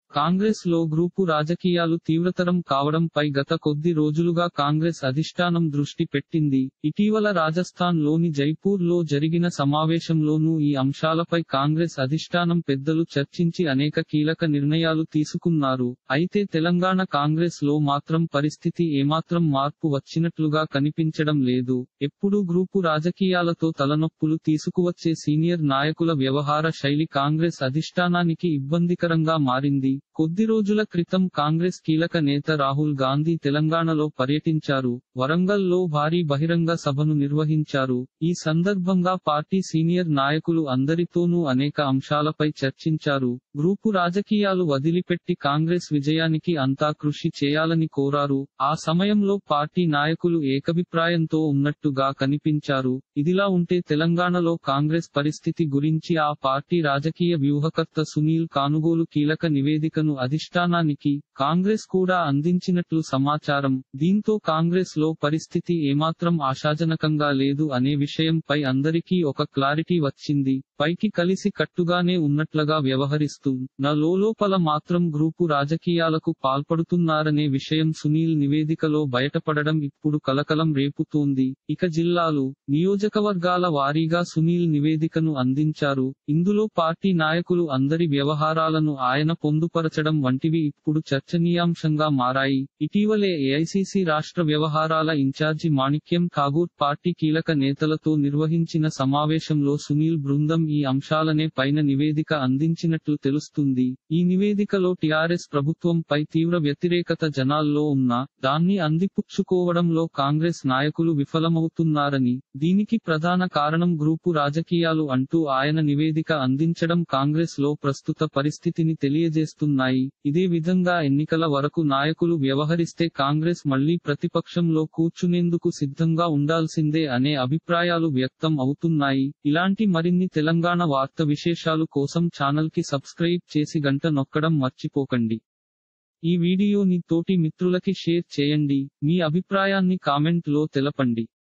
కాంగ్రెస్ లో గ్రూపు రాజకీయాలు తీవ్రతరం కావడంపై గత కొద్ది రోజులుగా కాంగ్రెస్ అధిష్టానం దృష్టి పెట్టింది ఇటీవల రాజస్థాన్ లోని జైపూర్ లో జరిగిన సమావేశంలోనూ ఈ అంశాలపై కాంగ్రెస్ అధిష్టానం పెద్దలు చర్చించి అనేక కీలక నిర్ణయాలు తీసుకున్నారు అయితే తెలంగాణ కాంగ్రెస్ లో మాత్రం పరిస్థితి ఏమాత్రం మార్పు వచ్చినట్లుగా కనిపించడం లేదు ఎప్పుడూ గ్రూపు రాజకీయాలతో తలనొప్పులు తీసుకువచ్చే సీనియర్ నాయకుల వ్యవహార శైలి కాంగ్రెస్ అధిష్టానానికి ఇబ్బందికరంగా మారింది కొద్ది రోజుల క్రితం కాంగ్రెస్ కీలక నేత రాహుల్ గాంధీ తెలంగాణలో పర్యటించారు వరంగల్ లో భారీ బహిరంగ సభను నిర్వహించారు ఈ సందర్భంగా పార్టీ సీనియర్ నాయకులు అందరితోనూ అనేక అంశాలపై చర్చించారు గ్రూపు రాజకీయాలు వదిలిపెట్టి కాంగ్రెస్ విజయానికి అంతా కృషి చేయాలని కోరారు ఆ సమయంలో పార్టీ నాయకులు ఏకభిప్రాయంతో ఉన్నట్టుగా కనిపించారు ఇదిలా ఉంటే తెలంగాణలో కాంగ్రెస్ పరిస్థితి గురించి ఆ పార్టీ రాజకీయ వ్యూహకర్త సునీల్ కానుగోలు కీలక నివేదికను అధిష్టానానికి కాంగ్రెస్ కూడా అందించినట్లు సమాచారం దీంతో కాంగ్రెస్ లో పరిస్థితి ఏమాత్రం ఆశాజనకంగా లేదు అనే విషయంపై అందరికీ ఒక క్లారిటీ వచ్చింది పైకి కలిసి కట్టుగానే ఉన్నట్లుగా వ్యవహరిస్తూ నా లోలోపల మాత్రం గ్రూపు రాజకీయాలకు పాల్పడుతున్నారనే విషయం సునీల్ నివేదికలో బయటపడడం ఇప్పుడు కలకలం రేపుతోంది ఇక జిల్లాలు నియోజకవర్గాల వారీగా సునీల్ నివేదికను అందించారు ఇందులో పార్టీ నాయకులు అందరి వ్యవహారాలను ఆయన పొందుపరచడం వంటివి ఇప్పుడు చర్చనీయాంశంగా మారాయి ఇటీవలే ఏఐసిసి రాష్ట్ర వ్యవహారాల ఇన్ఛార్జి మాణిక్యం ఠాగూర్ పార్టీ కీలక నేతలతో నిర్వహించిన సమావేశంలో సునీల్ బృందం ఈ అంశాలనే పైన నివేదిక అందించినట్లు తెలుస్తుంది ఈ నివేదికలో టిఆర్ఎస్ ప్రభుత్వంపై తీవ్ర వ్యతిరేకత జనాల్లో ఉన్నా దాన్ని అందిపుచ్చుకోవడంలో కాంగ్రెస్ నాయకులు విఫలమవుతున్నారని దీనికి ప్రధాన కారణం గ్రూపు రాజకీయాలు అంటూ ఆయన నివేదిక అందించడం కాంగ్రెస్ లో ప్రస్తుత పరిస్థితిని తెలియజేస్తున్నాయి ఇదే విధంగా ఎన్నికల వరకు నాయకులు వ్యవహరిస్తే కాంగ్రెస్ మళ్లీ ప్రతిపక్షంలో కూర్చునేందుకు సిద్ధంగా ఉండాల్సిందే అనే అభిప్రాయాలు వ్యక్తం అవుతున్నాయి ఇలాంటి మరిన్ని తెలంగాణ వార్త విశేషాలు కోసం ఛానల్ కి సబ్స్క్రైబ్ చేసి గంట నొక్కడం మర్చిపోకండి ఈ వీడియోని తోటి మిత్రులకి షేర్ చేయండి మీ అభిప్రాయాన్ని కామెంట్ లో తెలపండి